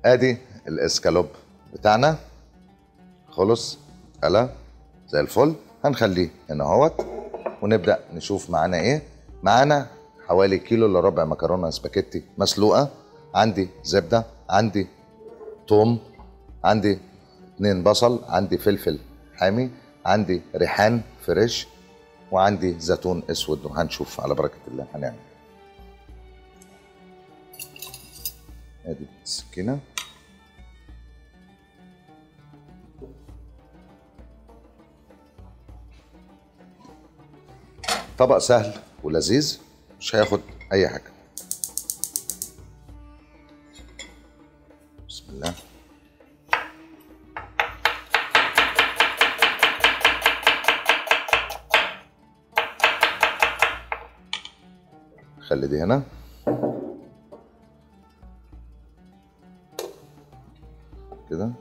ادي الاسكالوب بتاعنا خلص قلا زي الفل هنخليه هنا اهوت ونبدا نشوف معانا ايه معانا حوالي كيلو الا ربع مكرونه سباكيتي مسلوقه عندي زبده عندي توم عندي اتنين بصل عندي فلفل حامي عندي ريحان فريش وعندي زيتون اسود وهنشوف على بركه الله هنعمل ادي السكينه طبق سهل ولذيذ مش هياخد اي حاجه بسم الله خلي دي هنا كده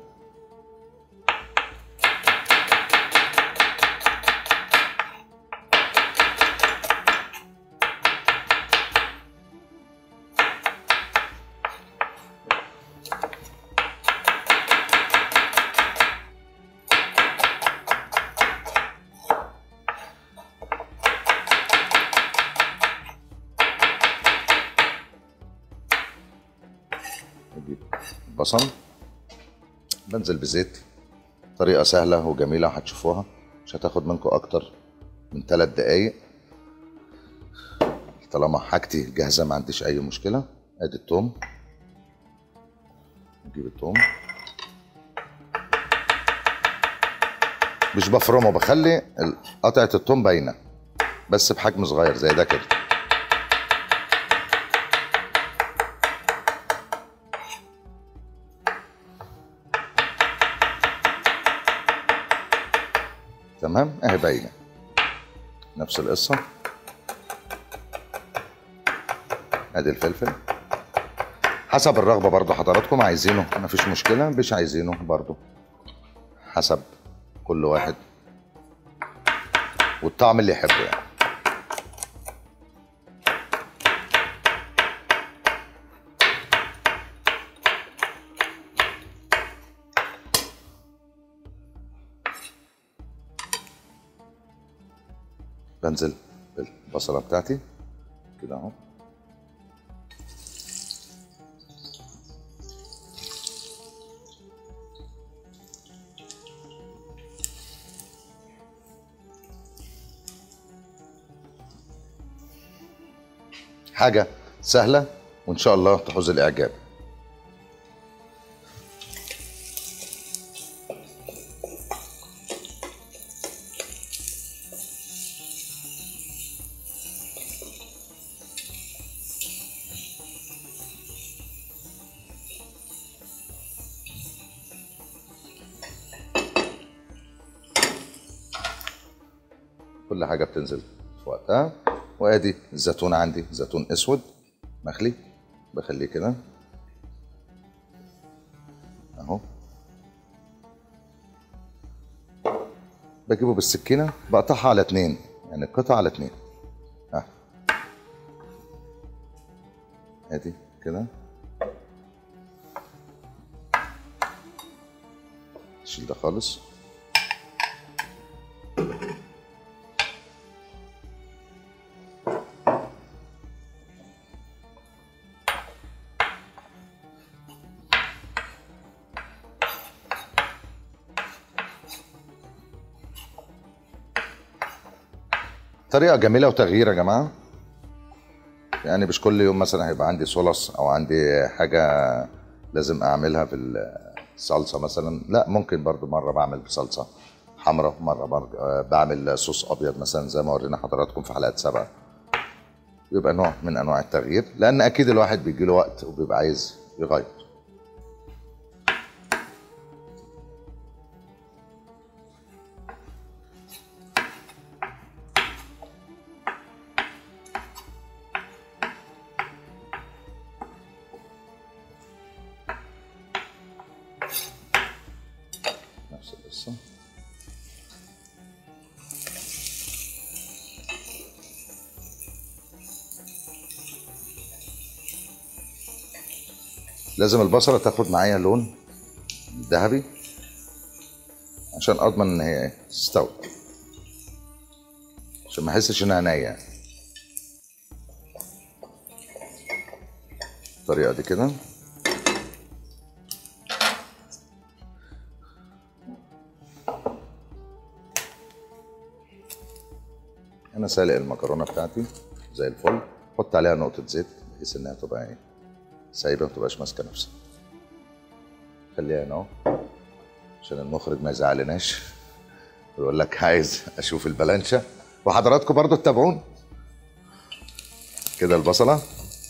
نجيب البصل بنزل بزيت طريقة سهلة وجميلة هتشوفوها مش هتاخد منكم أكتر من ثلاث دقايق طالما حاجتي جاهزة ما عنديش أي مشكلة أدي التوم نجيب التوم مش بفرمه بخلي ال- قطعة التوم باينة بس بحجم صغير زي ده كده تمام اهي باينه نفس القصه ادي الفلفل حسب الرغبه برضو حضراتكم عايزينه مفيش مشكله مش عايزينه برضو حسب كل واحد والطعم اللي يحبه يعني بنزل بالبصله بتاعتي كده اهو حاجه سهله وان شاء الله تحوز الاعجاب كل حاجه بتنزل في وقتها وادي الزيتون عندي زيتون اسود مخلي بخليه كده اهو بجيبه بالسكينه بقطعها على اتنين يعني القطعه على اتنين اه ادي كده شيل ده خالص طريقة جميلة وتغيير يا جماعة يعني مش كل يوم مثلا هيبقى عندي صلص او عندي حاجة لازم اعملها بالصلصة مثلا لا ممكن برضو مرة بعمل بصلصة حمراء مرة برضو آه، بعمل صوص ابيض مثلا زي ما ورينا حضراتكم في حلقات سبعة يبقى نوع من انواع التغيير لان اكيد الواحد بيجي له وقت وبيبقى عايز يغير نفس القصة لازم البصله تاخد معايا لون ذهبي عشان اضمن ان هي ايه تستوي عشان ما احسش انها نيه يعني. الطريقه دي كده انا سالق المكرونه بتاعتي زي الفل حط عليها نقطه زيت بحيث انها تبقى ايه سايبه ما تبقاش ماسكه نفسها خليها هنا اهو عشان المخرج ما يزعلناش ويقول لك عايز اشوف البلانشه وحضراتكم برضو تتابعون كده البصله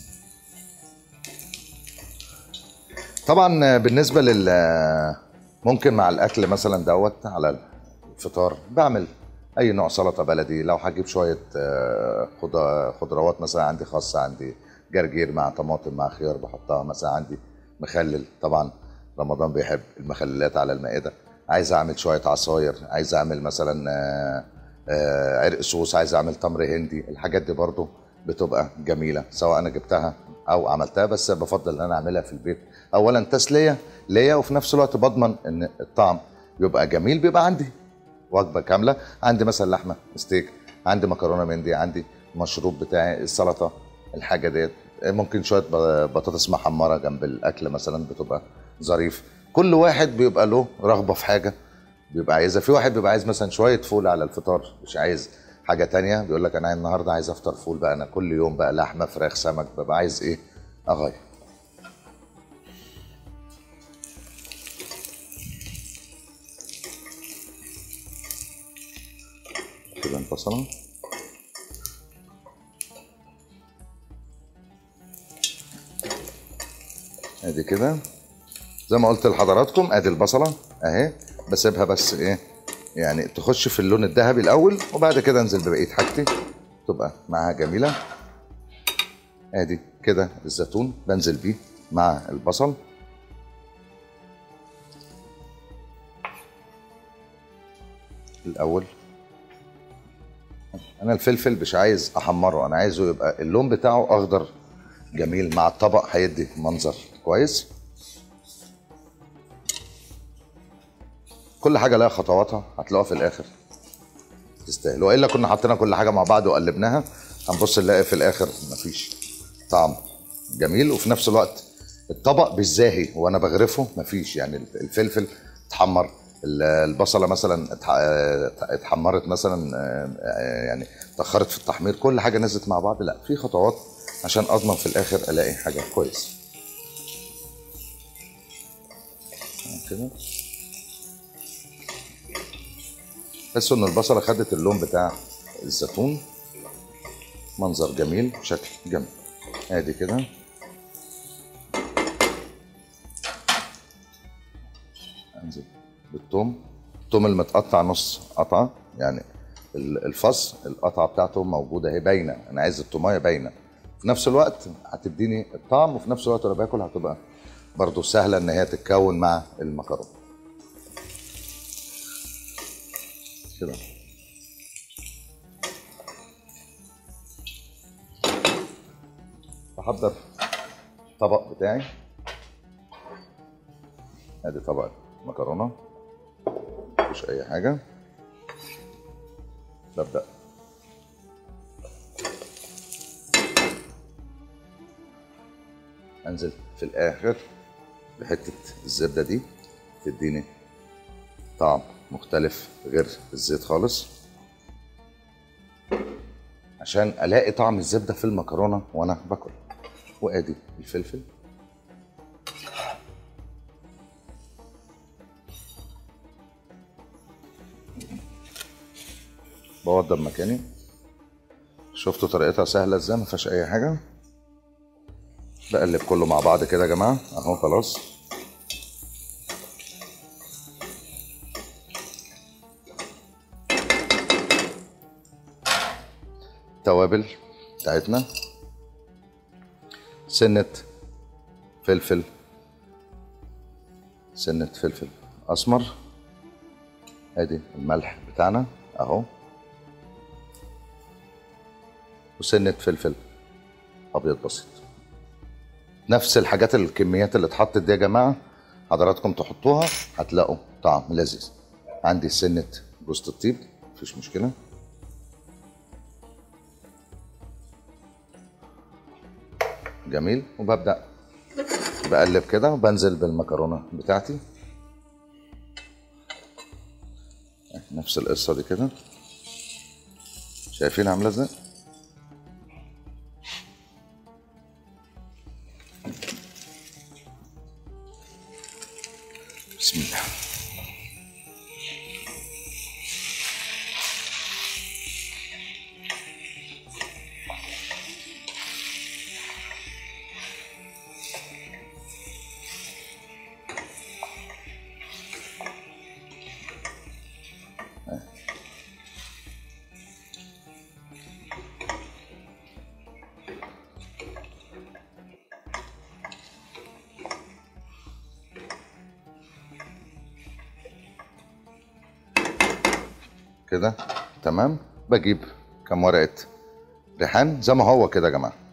طبعا بالنسبه لل ممكن مع الاكل مثلا دوت على الفطار بعمل اي نوع سلطه بلدي لو هجيب شويه آه، خض- خضروات مثلا عندي خاصه عندي جرجير مع طماطم مع خيار بحطها مثلا عندي مخلل طبعا رمضان بيحب المخللات على المائده عايز اعمل شويه عصاير عايز اعمل مثلا آه، آه، عرق صوص عايز اعمل تمر هندي الحاجات دي برضو بتبقى جميله سواء انا جبتها او عملتها بس بفضل ان انا اعملها في البيت اولا تسليه ليا وفي نفس الوقت بضمن ان الطعم يبقى جميل بيبقى عندي وجبه كامله عندي مثلا لحمه ستيك عندي مكرونه مندي عندي مشروب بتاعي السلطه الحاجه ديت ممكن شويه ب- بطاطس محمره جنب الاكل مثلا بتبقى ظريف كل واحد بيبقى له رغبه في حاجه بيبقى عايزها في واحد بيبقى عايز مثلا شويه فول على الفطار مش عايز حاجه تانية بيقول لك انا النهارده عايز افطر فول بقى انا كل يوم بقى لحمه فراخ سمك ببقى عايز ايه اغير كده البصله ادي كده زي ما قلت لحضراتكم ادي البصله اهي بسيبها بس ايه يعني تخش في اللون الذهبي الاول وبعد كده انزل ببقيه حاجتي تبقى معاها جميله ادي كده الزيتون بنزل بيه مع البصل الاول انا الفلفل مش عايز احمره انا عايزه يبقى اللون بتاعه اخضر جميل مع الطبق هيدي منظر كويس كل حاجه لها خطواتها هتلاقوها في الاخر تستاهل والا كنا حطينا كل حاجه مع بعض وقلبناها هنبص نلاقي في الاخر مفيش طعم جميل وفي نفس الوقت الطبق بالزاهي وانا بغرفه مفيش يعني الفلفل اتحمر ال- البصله مثلا اتح- اه اتحمرت مثلا اه، اه، يعني اتاخرت في التحمير كل حاجه نزلت مع بعض لا في خطوات عشان اضمن في الاخر الاقي حاجه كويسه كده تحسوا ان البصله خدت اللون بتاع الزيتون منظر جميل شكل جميل ادي كده انزل بالثوم الثوم المتقطع نص قطعه يعني ال- الفص القطعه بتاعته موجوده اهي باينه انا عايز الطومايه باينه في نفس الوقت هتديني الطعم وفي نفس الوقت وانا باكل هتبقى برضو سهله ان هي تتكون مع المكرونه كده بحضر الطبق بتاعي ادي طبق مكرونه مفيش اي حاجه ببدا انزل في الاخر بحته الزبده دي تديني طعم مختلف غير الزيت خالص عشان الاقي طعم الزبده في المكرونه وانا باكل وادي الفلفل بوضب مكاني شفتوا طريقتها سهله ازاي ما فيهاش اي حاجه بقلب كله مع بعض كده يا جماعه اهو خلاص التوابل بتاعتنا سنة فلفل سنة فلفل أسمر ادي الملح بتاعنا اهو وسنة فلفل أبيض بسيط نفس الحاجات الكميات اللي اتحطت دي يا جماعه حضراتكم تحطوها هتلاقوا طعم لذيذ عندي سنه جوز الطيب مفيش مشكله جميل وببدا بقلب كده وبنزل بالمكرونه بتاعتي نفس القصه دي كده شايفين عامله ازاي بسم الله كده تمام بجيب كام ورقه ريحان زي ما هو كده يا جماعه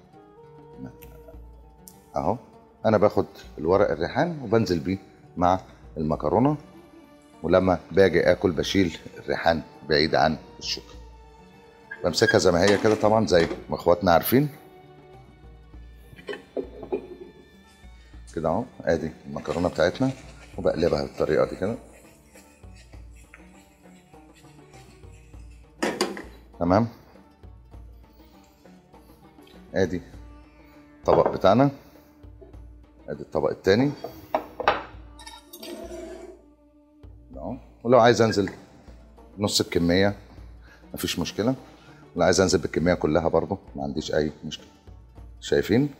اهو انا باخد الورق الريحان وبنزل بيه مع المكرونه ولما باجي اكل بشيل الريحان بعيد عن الشوكه بمسكها زي ما هي كده طبعا زي ما اخواتنا عارفين كده اهو ادي المكرونه بتاعتنا وبقلبها بالطريقه دي كده تمام ادي الطبق بتاعنا ادي الطبق التاني اهو ولو عايز انزل نص الكميه مفيش مشكله ولو عايز انزل بالكميه كلها برضو ما عنديش اي مشكله شايفين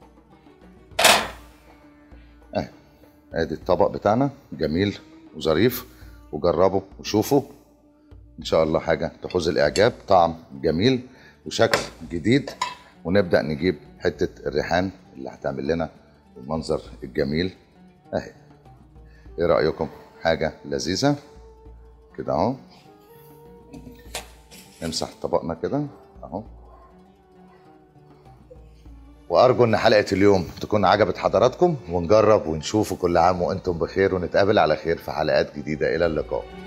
اهي ادي الطبق بتاعنا جميل وظريف وجربوا وشوفوا ان شاء الله حاجه تحوز الاعجاب طعم جميل وشكل جديد ونبدا نجيب حته الريحان اللي هتعمل لنا المنظر الجميل اهي ايه رايكم حاجه لذيذه كده اهو نمسح طبقنا كده اهو وارجو ان حلقه اليوم تكون عجبت حضراتكم ونجرب ونشوف كل عام وانتم بخير ونتقابل على خير في حلقات جديده الى اللقاء